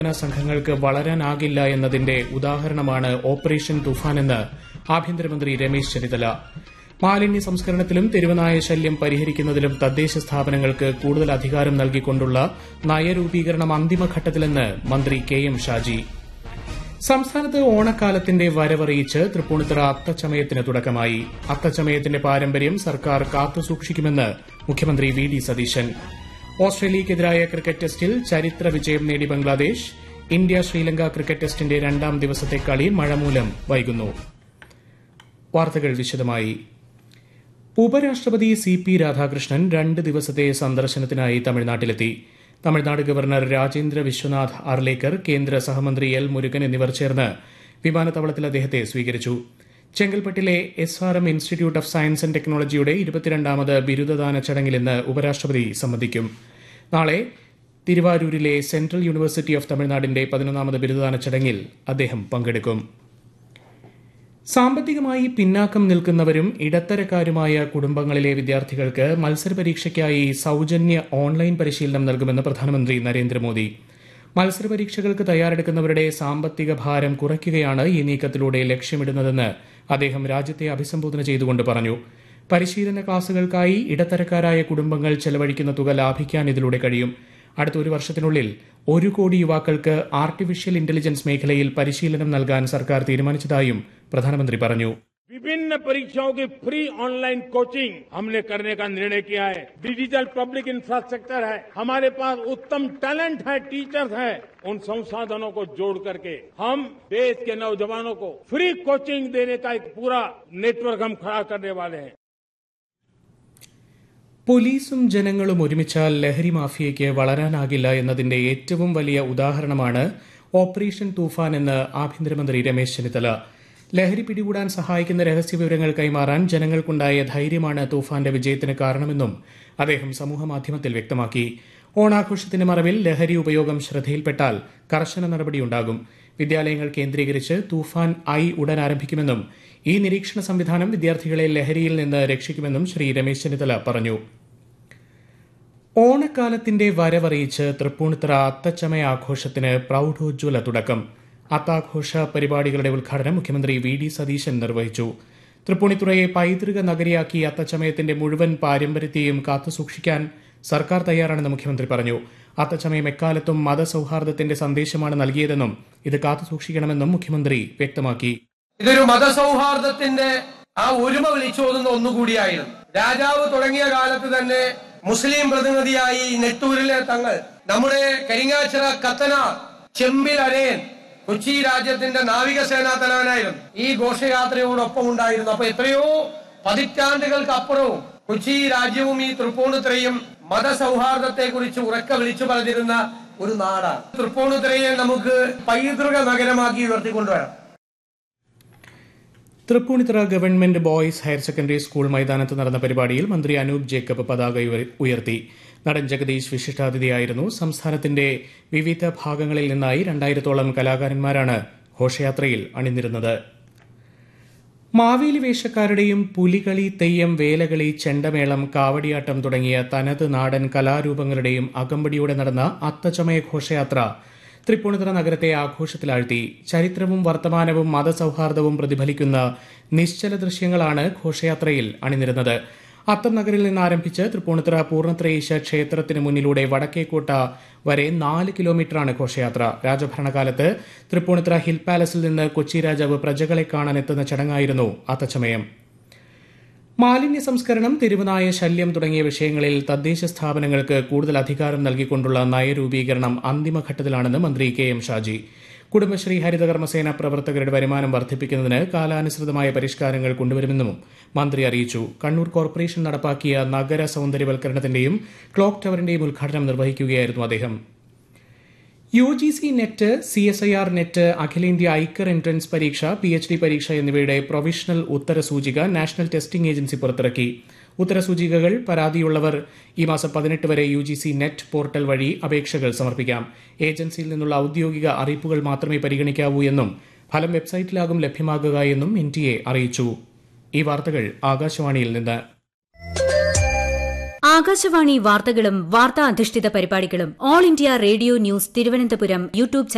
സംഘങ്ങൾക്ക് വളരാനാകില്ല എന്നതിന്റെ ഉദാഹരണമാണ് ഓപ്പറേഷൻ തുഫാനെന്ന് ആഭ്യന്തരമന്ത്രി രമേശ് ചെന്നിത്തല മാലിന്യ സംസ്കരണത്തിലും തെരുവനായ ശല്യം പരിഹരിക്കുന്നതിലും തദ്ദേശ സ്ഥാപനങ്ങൾക്ക് കൂടുതൽ അധികാരം നൽകിക്കൊണ്ടുള്ള നയരൂപീകരണം അന്തിമഘട്ടത്തിലെന്ന് മന്ത്രി കെ എം ഷാജി സംസ്ഥാനത്ത് ഓണക്കാലത്തിന്റെ വരവറിയിച്ച് തൃപ്പൂണിത്തുറ അത്തച്ചമയത്തിന് തുടക്കമായി അത്തച്ചമയത്തിന്റെ പാരമ്പര്യം സർക്കാർ കാത്തുസൂക്ഷിക്കുമെന്ന് മുഖ്യമന്ത്രി വി ഡി സതീശൻ ഓസ്ട്രേലിയയ്ക്കെതിരായ ക്രിക്കറ്റ് ടെസ്റ്റിൽ ചരിത്ര വിജയം നേടി ബംഗ്ലാദേശ് ഇന്ത്യ ശ്രീലങ്ക ക്രിക്കറ്റ് ടെസ്റ്റിന്റെ രണ്ടാം ദിവസത്തെ കളി മഴ മൂലം വൈകുന്നു വാർത്തകൾ വിശദമായി ഉപരാഷ്ട്രപതി സി പി രാധാകൃഷ്ണൻ രണ്ട് ദിവസത്തെ സന്ദർശനത്തിനായി തമിഴ്നാട്ടിലെത്തി തമിഴ്നാട് ഗവർണർ രാജേന്ദ്ര വിശ്വനാഥ് അർലേക്കർ കേന്ദ്ര സഹമന്ത്രി എൽ മുരുകൻ എന്നിവർ ചേർന്ന് വിമാനത്താവളത്തിൽ അദ്ദേഹത്തെ സ്വീകരിച്ചു ചെങ്കൽപ്പെട്ടിലെ S R M institute of science and ടെക്നോളജിയുടെ ഇരുപത്തിരണ്ടാമത് ബിരുദദാന ചടങ്ങിൽ ഇന്ന് ഉപരാഷ്ട്രപതി സംബന്ധിക്കും നാളെ തിരുവാരൂരിലെ സെൻട്രൽ യൂണിവേഴ്സിറ്റി ഓഫ് തമിഴ്നാടിന്റെ പതിനൊന്നാമത് ബിരുദദാന ചടങ്ങിൽ അദ്ദേഹം പങ്കെടുക്കും സാമ്പത്തികമായി പിന്നാക്കം നിൽക്കുന്നവരും ഇടത്തരക്കാരുമായ കുടുംബങ്ങളിലെ വിദ്യാർത്ഥികൾക്ക് മത്സരപരീക്ഷയ്ക്കായി സൌജന്യ ഓൺലൈൻ പരിശീലനം നൽകുമെന്ന് പ്രധാനമന്ത്രി നരേന്ദ്രമോദി മത്സരപരീക്ഷകൾക്ക് തയ്യാറെടുക്കുന്നവരുടെ സാമ്പത്തിക ഭാരം കുറയ്ക്കുകയാണ് ഈ നീക്കത്തിലൂടെ ലക്ഷ്യമിടുന്നതെന്ന് അദ്ദേഹം രാജ്യത്തെ അഭിസംബോധന ചെയ്തുകൊണ്ട് പറഞ്ഞു പരിശീലന ക്ലാസുകൾക്കായി ഇടത്തരക്കാരായ കുടുംബങ്ങൾ ചെലവഴിക്കുന്ന തുക ലാഭിക്കാൻ ഇതിലൂടെ കഴിയും അടുത്ത ഒരു വർഷത്തിനുള്ളിൽ ഒരു കോടി യുവാക്കൾക്ക് ആർട്ടിഫിഷ്യൽ ഇന്റലിജൻസ് മേഖലയിൽ പരിശീലനം നൽകാൻ സർക്കാർ തീരുമാനിച്ചതായും പ്രധാനമന്ത്രി പറഞ്ഞു विभिन्न परीक्षाओं की फ्री ऑनलाइन कोचिंग हमने करने का निर्णय किया है डिजिटल पब्लिक इंफ्रास्ट्रक्चर है हमारे पास उत्तम टैलेंट है टीचर्स है उन संसाधनों को जोड़ करके हम देश के नौजवानों को फ्री कोचिंग देने का एक पूरा नेटवर्क हम खड़ा करने वाले हैं പോലീസും ജനങ്ങളും ഒരുമിച്ചാൽ ലഹരി മാഫിയയ്ക്ക് വളരാനാകില്ല എന്നതിന്റെ ഏറ്റവും വലിയ ഉദാഹരണമാണ് ഓപ്പറേഷൻ തൂഫാൻ എന്ന് ആഭ്യന്തരമന്ത്രി രമേശ് ചെന്നിത്തല ലഹരി പിടികൂടാൻ സഹായിക്കുന്ന രഹസ്യവിവരങ്ങൾ കൈമാറാൻ ജനങ്ങൾക്കുണ്ടായ ധൈര്യമാണ് തൂഫാന്റെ വിജയത്തിന് കാരണമെന്നും അദ്ദേഹം സമൂഹമാധ്യമത്തിൽ വ്യക്തമാക്കി ഓണാഘോഷത്തിന്റെ മറവിൽ ലഹരി ഉപയോഗം ശ്രദ്ധയിൽപ്പെട്ടാൽ കർശന നടപടിയുണ്ടാകും വിദ്യാലയങ്ങൾ കേന്ദ്രീകരിച്ച് തൂഫാൻ ഐ ഉടൻ ആരംഭിക്കുമെന്നും ഈ നിരീക്ഷണ സംവിധാനം വിദ്യാർത്ഥികളെ ലഹരിയിൽ നിന്ന് രക്ഷിക്കുമെന്നും ശ്രീ രമേശ് ചെന്നിത്തല പറഞ്ഞു ഓണക്കാലത്തിന്റെ വരവറിയിച്ച് തൃപ്പൂണിത്തുറ അത്തച്ചമയ ആഘോഷത്തിന് പ്രൌഢോജ്വല തുടക്കം അത്താഘോഷ പരിപാടികളുടെ ഉദ്ഘാടനം മുഖ്യമന്ത്രി വി ഡി സതീശൻ നിർവഹിച്ചു തൃപ്പൂണിത്തുറയെ പൈതൃക നഗരിയാക്കി അത്തച്ചമയത്തിന്റെ മുഴുവൻ പാരമ്പര്യത്തെയും കാത്തുസൂക്ഷിക്കാൻ സർക്കാർ തയ്യാറാണെന്ന് മുഖ്യമന്ത്രി പറഞ്ഞു അത്തച്ചമയം എക്കാലത്തും മതസൌഹാർദ്ദത്തിന്റെ സന്ദേശമാണ് നൽകിയതെന്നും ഇത് കാത്തുസൂക്ഷിക്കണമെന്നും മുഖ്യമന്ത്രി വ്യക്തമാക്കി ഇതൊരു മതസൗഹാർദ്ദത്തിന്റെ ആ ഒരുമ വിളിച്ചോതുന്ന ഒന്നുകൂടിയായിരുന്നു രാജാവ് തുടങ്ങിയ കാലത്ത് തന്നെ മുസ്ലിം പ്രതിനിധിയായി നെട്ടൂരിലെ തങ്ങൾ നമ്മുടെ കരിങ്ങാച്ചിറ കത്തനാർ ചെമ്പിൽ അരയൻ കൊച്ചി രാജ്യത്തിന്റെ നാവികസേനാ തലവനായിരുന്നു ഈ ഘോഷയാത്രയോടൊപ്പം ഉണ്ടായിരുന്നു അപ്പൊ എത്രയോ പതിറ്റാണ്ടുകൾക്ക് അപ്പുറവും കൊച്ചി രാജ്യവും ഈ തൃപ്പൂണിത്തുറയും മതസൗഹാർദ്ദത്തെ കുറിച്ച് ഉറക്കെ വിളിച്ചു പറഞ്ഞിരുന്ന ഒരു നാടാണ് തൃപ്പൂണിത്തുറയെ നമുക്ക് പൈതൃക നഗരമാക്കി ഉയർത്തിക്കൊണ്ടുവരാം Tripunithura government boys higher secondary school മൈതാനത്ത് നടന്ന പരിപാടിയിൽ മന്ത്രി അനൂപ് ജേക്കബ് പതാക ഉയർ- ഉയർത്തി നടൻ ജഗദീഷ് വിശിഷ്ടാതിഥിയായിരുന്നു സംസ്ഥാനത്തിന്റെ വിവിധ ഭാഗങ്ങളിൽ നിന്നായി രണ്ടായിരത്തോളം കലാകാരന്മാരാണ് ഘോഷയാത്രയിൽ അണിനിരുന്നത് മാവേലി വേഷക്കാരുടെയും പുലികളി തെയ്യം വേലകളി ചെണ്ടമേളം കാവടിയാട്ടം തുടങ്ങിയ തനത് നാടൻ കലാരൂപങ്ങളുടെയും അകമ്പടിയോടെ നടന്ന അത്തച്ചമയ ഘോഷയാത്ര തൃപ്പൂണിത്തുറ നഗരത്തെ ആഘോഷത്തിലാഴ്ത്തി ചരിത്രവും വർത്തമാനവും മതസൌഹാർദ്ദവും പ്രതിഫലിക്കുന്ന നിശ്ചല ദൃശ്യങ്ങളാണ് ഘോഷയാത്രയിൽ അണിനിരുന്നത് അത്തം നഗരിൽ നിന്ന് ആരംഭിച്ച് തൃപ്പൂണിത്തുറ പൂർണ്ണത്രയീശ ക്ഷേത്രത്തിന് മുന്നിലൂടെ വടക്കേക്കോട്ട വരെ നാല് കിലോമീറ്ററാണ് ഘോഷയാത്ര രാജഭരണകാലത്ത് തൃപ്പൂണിത്തുറ ഹിൽ പാലസിൽ നിന്ന് കൊച്ചി രാജാവ് പ്രജകളെ കാണാൻ എത്തുന്ന ചടങ്ങായിരുന്നു അത്തച്ചമയം മാലിന്യ സംസ്കരണം തെരുവുനായ ശല്യം തുടങ്ങിയ വിഷയങ്ങളിൽ തദ്ദേശ സ്ഥാപനങ്ങൾക്ക് കൂടുതൽ അധികാരം നൽകിക്കൊണ്ടുള്ള നയരൂപീകരണം അന്തിമഘട്ടത്തിലാണെന്ന് മന്ത്രി കെ എം ഷാജി കുടുംബശ്രീ ഹരിതകർമ്മസേന പ്രവർത്തകരുടെ വരുമാനം വർദ്ധിപ്പിക്കുന്നതിന് കാലാനുസൃതമായ പരിഷ്കാരങ്ങൾ കൊണ്ടുവരുമെന്നും മന്ത്രി അറിയിച്ചു കണ്ണൂർ കോർപ്പറേഷൻ നടപ്പാക്കിയ നഗര സൌന്ദര്യവൽക്കരണത്തിന്റെയും ക്ലോക്ക് ടവറിന്റെയും ഉദ്ഘാടനം നിർവഹിക്കുകയായിരുന്നു അദ്ദേഹം U G C net C S I R net അഖിലേന്ത്യാ ഐക്കർ എൻട്രൻസ് പരീക്ഷ പി എച്ച് ഡി പരീക്ഷ എന്നിവയുടെ പ്രൊവിഷണൽ ഉത്തരസൂചിക നാഷണൽ ടെസ്റ്റിംഗ് ഏജൻസി പുറത്തിറക്കി ഉത്തരസൂചികകൾ പരാതിയുള്ളവർ ഈ മാസം പതിനെട്ട് വരെ U G C net portal വഴി അപേക്ഷകൾ സമർപ്പിക്കാം ഏജൻസിയിൽ നിന്നുള്ള ഔദ്യോഗിക അറിയിപ്പുകൾ മാത്രമേ പരിഗണിക്കാവൂ എന്നും ഫലം വെബ്സൈറ്റിലാകും ലഭ്യമാകുക എന്നും എൻ ടി എ അറിയിച്ചു ഈ വാർത്തകൾ ആകാശവാണിയിൽ നിന്ന് ആകാശവാണി വാർത്തകളും വാർത്താ അധിഷ്ഠിത പരിപാടികളും all India radio news Thiruvananthapuram YouTube